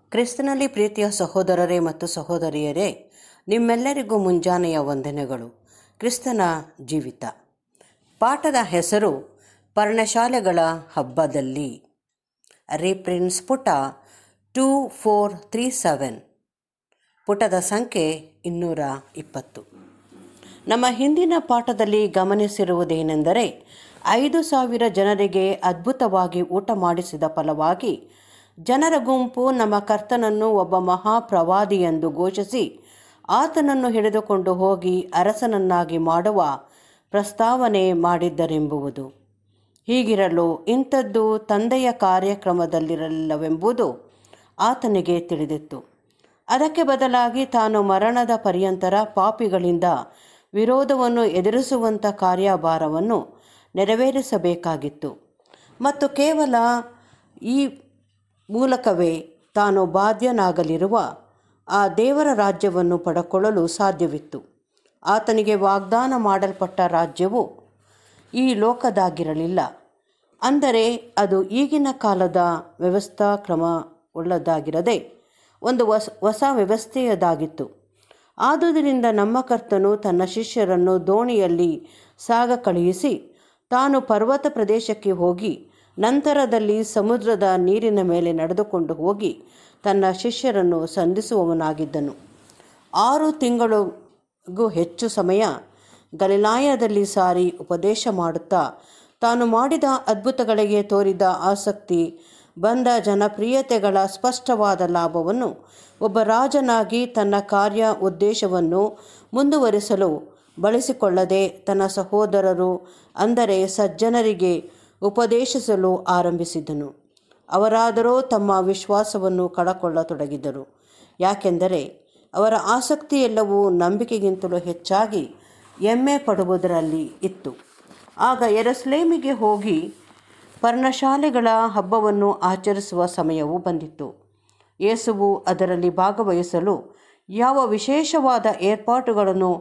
ಕ್ರಿಸ್ತನಲ್ಲಿ ಪ್ರೀತಿಯ ಸಹೋದರರೇ ಮತ್ತು ಸಹೋದರಿಯರೇ ನಿಮ್ಮೆಲ್ಲರಿಗೂ ಮುಂಜಾನೆಯ ವಂದನೆಗಳು ಕ್ರಿಸ್ತನ ಜೀವಿತ ಪಾಠದ ಹೆಸರು ಪರ್ಣಶಾಲೆಗಳ ಹಬ್ಬದಲ್ಲಿ ರೀಪ್ರಿನ್ಸ್ ಪುಟ ಟೂ ಫೋರ್ ತ್ರೀ ಸೆವೆನ್ ಪುಟದ ಸಂಖ್ಯೆ ಇನ್ನೂರ ಇಪ್ಪತ್ತು ನಮ್ಮ ಹಿಂದಿನ ಪಾಠದಲ್ಲಿ ಗಮನಿಸಿರುವುದೇನೆಂದರೆ ಐದು ಸಾವಿರ ಜನರಿಗೆ ಅದ್ಭುತವಾಗಿ ಊಟ ಮಾಡಿಸಿದ ಫಲವಾಗಿ ಜನರ ಗುಂಪು ನಮ್ಮ ಕರ್ತನನ್ನು ಒಬ್ಬ ಮಹಾಪ್ರವಾದಿ ಎಂದು ಘೋಷಿಸಿ ಆತನನ್ನು ಹಿಡಿದುಕೊಂಡು ಹೋಗಿ ಅರಸನನ್ನಾಗಿ ಮಾಡುವ ಪ್ರಸ್ತಾವನೆ ಮಾಡಿದ್ದರೆಂಬುವುದು ಹೀಗಿರಲು ಇಂಥದ್ದು ತಂದೆಯ ಕಾರ್ಯಕ್ರಮದಲ್ಲಿರಲಿಲ್ಲವೆಂಬುದು ಆತನಿಗೆ ತಿಳಿದಿತ್ತು ಅದಕ್ಕೆ ಬದಲಾಗಿ ತಾನು ಮರಣದ ಪರ್ಯಂತರ ಪಾಪಿಗಳಿಂದ ವಿರೋಧವನ್ನು ಎದುರಿಸುವಂಥ ಕಾರ್ಯಭಾರವನ್ನು ನೆರವೇರಿಸಬೇಕಾಗಿತ್ತು ಮತ್ತು ಕೇವಲ ಈ ಮೂಲಕವೇ ತಾನು ಬಾಧ್ಯನಾಗಲಿರುವ ಆ ದೇವರ ರಾಜ್ಯವನ್ನು ಪಡಕೊಳ್ಳಲು ಸಾಧ್ಯವಿತ್ತು ಆತನಿಗೆ ವಾಗ್ದಾನ ಮಾಡಲ್ಪಟ್ಟ ರಾಜ್ಯವು ಈ ಲೋಕದಾಗಿರಲಿಲ್ಲ ಅಂದರೆ ಅದು ಈಗಿನ ಕಾಲದ ವ್ಯವಸ್ಥಾ ಕ್ರಮವುಳ್ಳದಾಗಿರದೆ ಒಂದು ಹೊಸ ಹೊಸ ವ್ಯವಸ್ಥೆಯದಾಗಿತ್ತು ಆದುದರಿಂದ ನಮ್ಮ ಕರ್ತನು ತನ್ನ ಶಿಷ್ಯರನ್ನು ದೋಣಿಯಲ್ಲಿ ಸಾಗ ಕಳುಹಿಸಿ ತಾನು ಪರ್ವತ ಪ್ರದೇಶಕ್ಕೆ ಹೋಗಿ ನಂತರದಲ್ಲಿ ಸಮುದ್ರದ ನೀರಿನ ಮೇಲೆ ನಡೆದುಕೊಂಡು ಹೋಗಿ ತನ್ನ ಶಿಷ್ಯರನ್ನು ಸಂಧಿಸುವವನಾಗಿದ್ದನು ಆರು ತಿಂಗಳಿಗೂ ಹೆಚ್ಚು ಸಮಯ ಗಲಿಲಾಯದಲ್ಲಿ ಸಾರಿ ಉಪದೇಶ ಮಾಡುತ್ತಾ ತಾನು ಮಾಡಿದ ಅದ್ಭುತಗಳಿಗೆ ತೋರಿದ ಆಸಕ್ತಿ ಬಂದ ಜನಪ್ರಿಯತೆಗಳ ಸ್ಪಷ್ಟವಾದ ಲಾಭವನ್ನು ಒಬ್ಬ ರಾಜನಾಗಿ ತನ್ನ ಕಾರ್ಯ ಉದ್ದೇಶವನ್ನು ಮುಂದುವರಿಸಲು ಬಳಸಿಕೊಳ್ಳದೆ ತನ್ನ ಸಹೋದರರು ಅಂದರೆ ಸಜ್ಜನರಿಗೆ ಉಪದೇಶಿಸಲು ಆರಂಭಿಸಿದನು ಅವರಾದರೋ ತಮ್ಮ ವಿಶ್ವಾಸವನ್ನು ಕಳಕೊಳ್ಳತೊಡಗಿದರು ಯಾಕೆಂದರೆ ಅವರ ಆಸಕ್ತಿಯೆಲ್ಲವೂ ನಂಬಿಕೆಗಿಂತಲೂ ಹೆಚ್ಚಾಗಿ ಹೆಮ್ಮೆ ಪಡುವುದರಲ್ಲಿ ಇತ್ತು ಆಗ ಎರಸ್ಲೇಮಿಗೆ ಹೋಗಿ ಪರ್ಣಶಾಲೆಗಳ ಹಬ್ಬವನ್ನು ಆಚರಿಸುವ ಸಮಯವು ಬಂದಿತ್ತು ಯೇಸುವು ಅದರಲ್ಲಿ ಭಾಗವಹಿಸಲು ಯಾವ ವಿಶೇಷವಾದ ಏರ್ಪಾಟುಗಳನ್ನು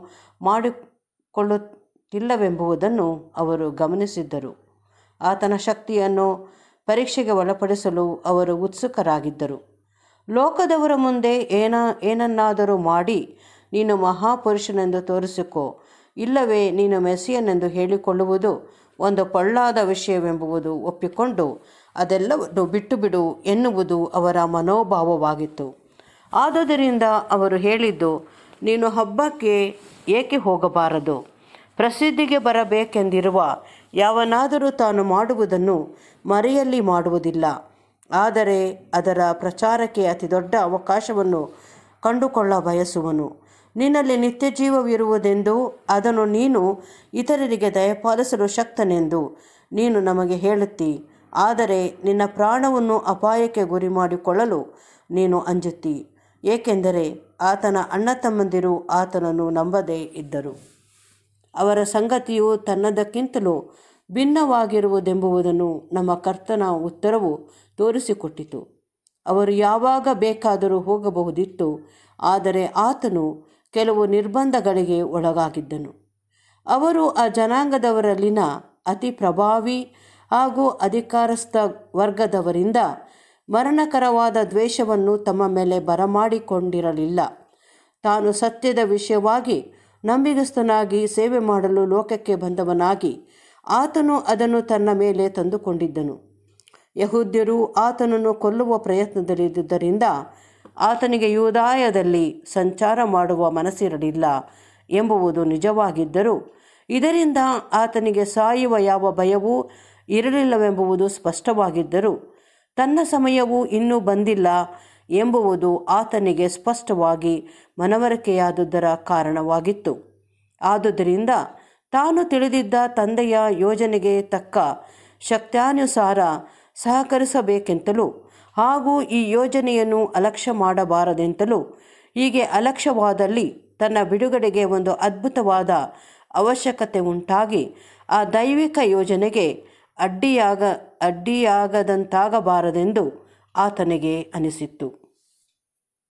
ಮಾಡಿಕೊಳ್ಳುತ್ತಿಲ್ಲವೆಂಬುದನ್ನು ಅವರು ಗಮನಿಸಿದ್ದರು ಆತನ ಶಕ್ತಿಯನ್ನು ಪರೀಕ್ಷೆಗೆ ಒಳಪಡಿಸಲು ಅವರು ಉತ್ಸುಕರಾಗಿದ್ದರು ಲೋಕದವರ ಮುಂದೆ ಏನ ಏನನ್ನಾದರೂ ಮಾಡಿ ನೀನು ಮಹಾಪುರುಷನೆಂದು ತೋರಿಸಿಕೊ ಇಲ್ಲವೇ ನೀನು ಮೆಸ್ಸಿಯನೆಂದು ಹೇಳಿಕೊಳ್ಳುವುದು ಒಂದು ಪೊಳ್ಳಾದ ವಿಷಯವೆಂಬುದು ಒಪ್ಪಿಕೊಂಡು ಅದೆಲ್ಲವನ್ನು ಬಿಟ್ಟು ಬಿಡು ಎನ್ನುವುದು ಅವರ ಮನೋಭಾವವಾಗಿತ್ತು ಆದುದರಿಂದ ಅವರು ಹೇಳಿದ್ದು ನೀನು ಹಬ್ಬಕ್ಕೆ ಏಕೆ ಹೋಗಬಾರದು ಪ್ರಸಿದ್ಧಿಗೆ ಬರಬೇಕೆಂದಿರುವ ಯಾವನಾದರೂ ತಾನು ಮಾಡುವುದನ್ನು ಮರೆಯಲ್ಲಿ ಮಾಡುವುದಿಲ್ಲ ಆದರೆ ಅದರ ಪ್ರಚಾರಕ್ಕೆ ಅತಿ ದೊಡ್ಡ ಅವಕಾಶವನ್ನು ಕಂಡುಕೊಳ್ಳ ಬಯಸುವನು ನಿನ್ನಲ್ಲಿ ನಿತ್ಯ ಜೀವವಿರುವುದೆಂದು ಅದನ್ನು ನೀನು ಇತರರಿಗೆ ದಯಪಾಲಿಸಲು ಶಕ್ತನೆಂದು ನೀನು ನಮಗೆ ಹೇಳುತ್ತಿ ಆದರೆ ನಿನ್ನ ಪ್ರಾಣವನ್ನು ಅಪಾಯಕ್ಕೆ ಗುರಿ ಮಾಡಿಕೊಳ್ಳಲು ನೀನು ಅಂಜುತ್ತಿ ಏಕೆಂದರೆ ಆತನ ಅಣ್ಣ ತಮ್ಮಂದಿರು ಆತನನ್ನು ನಂಬದೇ ಇದ್ದರು ಅವರ ಸಂಗತಿಯು ತನ್ನದಕ್ಕಿಂತಲೂ ಭಿನ್ನವಾಗಿರುವುದೆಂಬುದನ್ನು ನಮ್ಮ ಕರ್ತನ ಉತ್ತರವು ತೋರಿಸಿಕೊಟ್ಟಿತು ಅವರು ಯಾವಾಗ ಬೇಕಾದರೂ ಹೋಗಬಹುದಿತ್ತು ಆದರೆ ಆತನು ಕೆಲವು ನಿರ್ಬಂಧಗಳಿಗೆ ಒಳಗಾಗಿದ್ದನು ಅವರು ಆ ಜನಾಂಗದವರಲ್ಲಿನ ಅತಿ ಪ್ರಭಾವಿ ಹಾಗೂ ಅಧಿಕಾರಸ್ಥ ವರ್ಗದವರಿಂದ ಮರಣಕರವಾದ ದ್ವೇಷವನ್ನು ತಮ್ಮ ಮೇಲೆ ಬರಮಾಡಿಕೊಂಡಿರಲಿಲ್ಲ ತಾನು ಸತ್ಯದ ವಿಷಯವಾಗಿ ನಂಬಿಗಸ್ತನಾಗಿ ಸೇವೆ ಮಾಡಲು ಲೋಕಕ್ಕೆ ಬಂದವನಾಗಿ ಆತನು ಅದನ್ನು ತನ್ನ ಮೇಲೆ ತಂದುಕೊಂಡಿದ್ದನು ಯಹೂದ್ಯರು ಆತನನ್ನು ಕೊಲ್ಲುವ ಪ್ರಯತ್ನದಲ್ಲಿದ್ದುದರಿಂದ ಆತನಿಗೆ ಯೂದಾಯದಲ್ಲಿ ಸಂಚಾರ ಮಾಡುವ ಮನಸ್ಸಿರಲಿಲ್ಲ ಎಂಬುವುದು ನಿಜವಾಗಿದ್ದರೂ ಇದರಿಂದ ಆತನಿಗೆ ಸಾಯುವ ಯಾವ ಭಯವೂ ಇರಲಿಲ್ಲವೆಂಬುದು ಸ್ಪಷ್ಟವಾಗಿದ್ದರೂ ತನ್ನ ಸಮಯವು ಇನ್ನೂ ಬಂದಿಲ್ಲ ಎಂಬುವುದು ಆತನಿಗೆ ಸ್ಪಷ್ಟವಾಗಿ ಮನವರಿಕೆಯಾದುದರ ಕಾರಣವಾಗಿತ್ತು ಆದುದರಿಂದ ತಾನು ತಿಳಿದಿದ್ದ ತಂದೆಯ ಯೋಜನೆಗೆ ತಕ್ಕ ಶಕ್ತ್ಯಾನುಸಾರ ಸಹಕರಿಸಬೇಕೆಂತಲೂ ಹಾಗೂ ಈ ಯೋಜನೆಯನ್ನು ಅಲಕ್ಷ್ಯ ಮಾಡಬಾರದೆಂತಲೂ ಹೀಗೆ ಅಲಕ್ಷ್ಯವಾದಲ್ಲಿ ತನ್ನ ಬಿಡುಗಡೆಗೆ ಒಂದು ಅದ್ಭುತವಾದ ಅವಶ್ಯಕತೆ ಉಂಟಾಗಿ ಆ ದೈವಿಕ ಯೋಜನೆಗೆ ಅಡ್ಡಿಯಾಗ ಅಡ್ಡಿಯಾಗದಂತಾಗಬಾರದೆಂದು ಆತನಿಗೆ ಅನಿಸಿತ್ತು